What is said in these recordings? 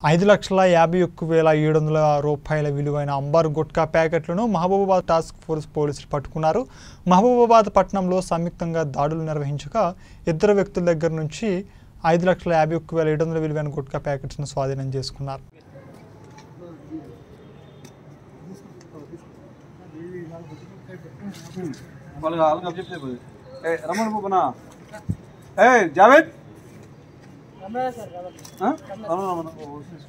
ఐదు లక్షల యాభై ఒక్క వేల ఏడు వందల రూపాయల విలువైన అంబార్ గుట్కా ప్యాకెట్లను మహబూబాబాద్ టాస్క్ ఫోర్స్ పోలీసులు పట్టుకున్నారు మహబూబాబాద్ పట్టణంలో సంయుక్తంగా దాడులు నిర్వహించగా ఇద్దరు వ్యక్తుల దగ్గర నుంచి ఐదు లక్షల యాభై ఒక్క వేల ఏడు వందల విలువైన గుట్కా ప్యాకెట్స్ను స్వాధీనం చేసుకున్నారు వాళ్ళకి వాళ్ళకి అప్ చెప్తే పోయి. ఏ రమణ బాబునా ఏ జావేద్ ఆ? రమణ రమణ ఓ,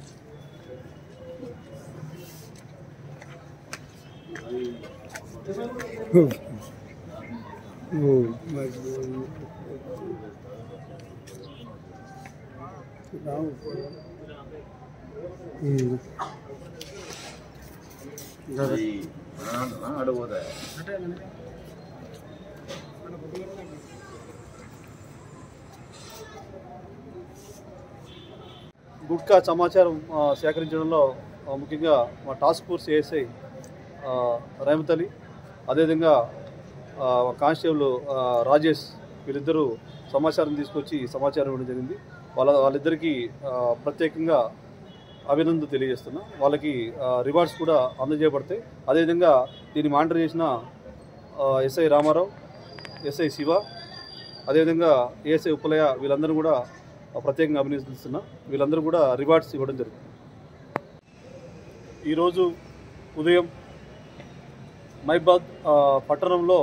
గుట్కా సమాచారం ఆ, సేకరించడంలో ఆ, ముఖ్యంగా మా task force ASI Rehmat Ali అదేవిధంగా ఆ, కానిస్టేబుల్ ఆ, రాజేష్ వీళ్ళిద్దరూ సమాచారం తీసుకొచ్చి సమాచారం ఇవ్వడం జరిగింది వాళ్ళ వాళ్ళిద్దరికీ ఆ, ప్రత్యేకంగా అభినందనలు తెలియజేస్తున్నా వాళ్ళకి ఆ, రివార్డ్స్ కూడా అందజేయబడతాయి అదేవిధంగా దీన్ని మానిటర్ చేసిన ఆ, ఎస్ఐ రామారావు ఎస్ఐ శివ అదేవిధంగా ఏఎస్ఐ ఉప్పలయ్య వీళ్ళందరూ కూడా ప్రత్యేకంగా అభినందిస్తున్నా వీళ్ళందరూ కూడా రివార్డ్స్ ఇవ్వడం జరుగుతుంది ఈరోజు ఉదయం మైబాద్ ఆ, పట్టణంలో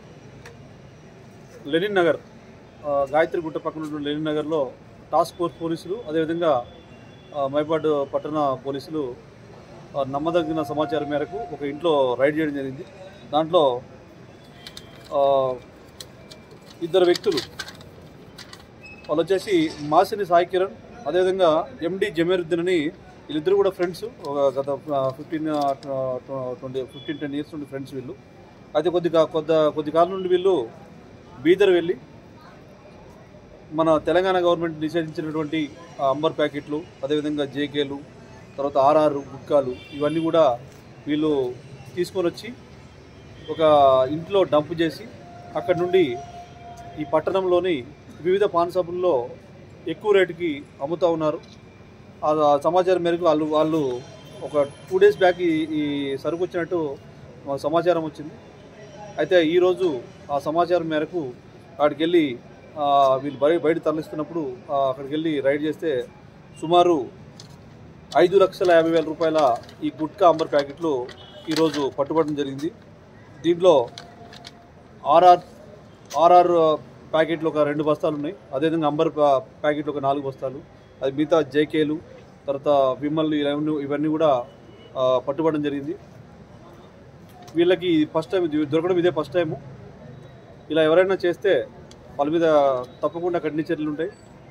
లెనిన్ నగర్ ఆ, గాయత్రి గుట్ట పక్కన ఉన్న లెనిన్ నగర్లో టాస్క్ ఫోర్స్ పోలీసులు అదేవిధంగా ఆ, మైబాద్ పట్టణ పోలీసులు ఆ, నమ్మదగిన సమాచారం మేరకు ఒక ఇంట్లో రైడ్ చేయడం జరిగింది దాంట్లో ఆ, ఇద్దరు వ్యక్తులు వాళ్ళు వచ్చేసి మాసిని సాయి కిరణ్ అదేవిధంగా ఎండి జమీరుద్దీన్ అని వీళ్ళిద్దరు కూడా ఫ్రెండ్స్ ఒక గత fifteen twenty fifteen ten years నుండి ఫ్రెండ్స్ వీళ్ళు అయితే కొద్ది కా- కొద్ద కొద్ది కాలం నుండి వీళ్ళు బీదర్ వెళ్ళి మన తెలంగాణ గవర్నమెంట్ నిషేధించినటువంటి ఆ అంబర్ ప్యాకెట్లు అదేవిధంగా జేకేలు తర్వాత ఆర్ఆర్ గుట్కాలు ఇవన్నీ కూడా వీళ్ళు తీసుకొని వచ్చి ఒక ఇంట్లో డంప్ చేసి అక్కడ నుండి ఈ పట్టణంలోని వివిధ పాన్ షాపుల్లో ఎక్కువ రేటుకి అమ్ముతూ ఉన్నారు ఆ సమాచారం మేరకు వాళ్ళు వాళ్ళు ఒక టూ డేస్ బ్యాక్ ఈ ఈ సరుకు వచ్చినట్టు మాకు సమాచారం వచ్చింది అయితే ఈరోజు ఆ సమాచారం మేరకు అక్కడికి వెళ్ళి ఆ, వీళ్ళు బయట బయట తరలిస్తున్నప్పుడు ఆ, అక్కడికి వెళ్ళి రైడ్ చేస్తే సుమారు ఐదు లక్షల యాభై వేల రూపాయల ఈ గుట్కా అంబర్ ప్యాకెట్లు ఈరోజు పట్టుబడడం జరిగింది దీంట్లో ఆర్ఆర్ ఆర్ఆర్ ప్యాకెట్లు ఒక రెండు బస్తాలు ఉన్నాయి అదేవిధంగా అంబర్ ప్యా- ప్యాకెట్లు ఒక నాలుగు బస్తాలు అది మిగతా జేకేలు తర్వాత విమల్ ఇవన్నీ ఇవన్నీ కూడా ఆ, పట్టుబడడం జరిగింది వీళ్ళకి ఫస్ట్ టైం ఇది దొరకడం ఇదే ఫస్ట్ టైము ఇలా ఎవరైనా చేస్తే వాళ్ళ మీద తప్పకుండా కఠిన చర్యలు ఉంటాయి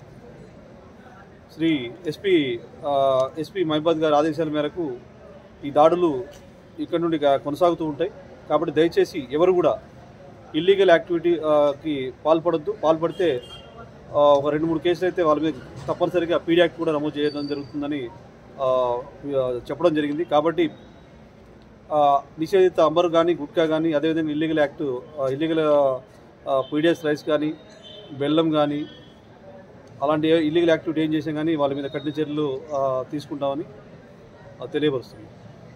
శ్రీ ఎస్పీ ఎస్పీ మహిబాద్ గారి ఆదేశాల మేరకు ఈ దాడులు ఇక్కడ నుండి గా- కొనసాగుతూ ఉంటాయి కాబట్టి దయచేసి ఎవరు కూడా ఇల్లీగల్ యాక్టివిటీకి పాల్పడద్దు పాల్పడితే ఆ, ఒక రెండు మూడు కేసులు అయితే వాళ్ళ మీద తప్పనిసరిగా పీడీ యాక్ట్ కూడా నమోదు చేయడం జరుగుతుందని ఆ, చెప్పడం జరిగింది కాబట్టి ఆ, నిషేధిత అంబర్ కానీ గుట్కా కానీ అదేవిధంగా illegal act illegal PDS rice కానీ బెల్లం కానీ అలాంటి ఇల్లీగల్ యాక్టివిటీ ఏం చేసినా కానీ వాళ్ళ మీద కఠిన చర్యలు ఆ, తీసుకుంటామని ఆ, తెలియపరుస్తుంది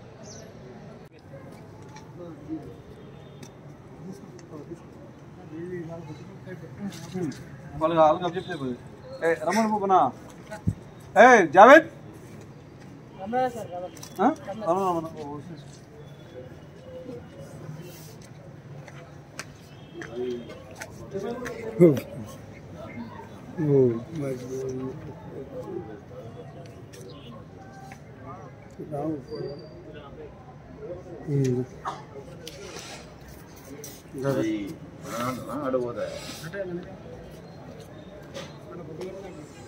వాళ్ళకి వాళ్ళకి అప్ చెప్తే పోయి. ఏ రమణ బాబునా ఏ జావేద్ ఆ? రమణ రమణ ఓ, అడుగుతా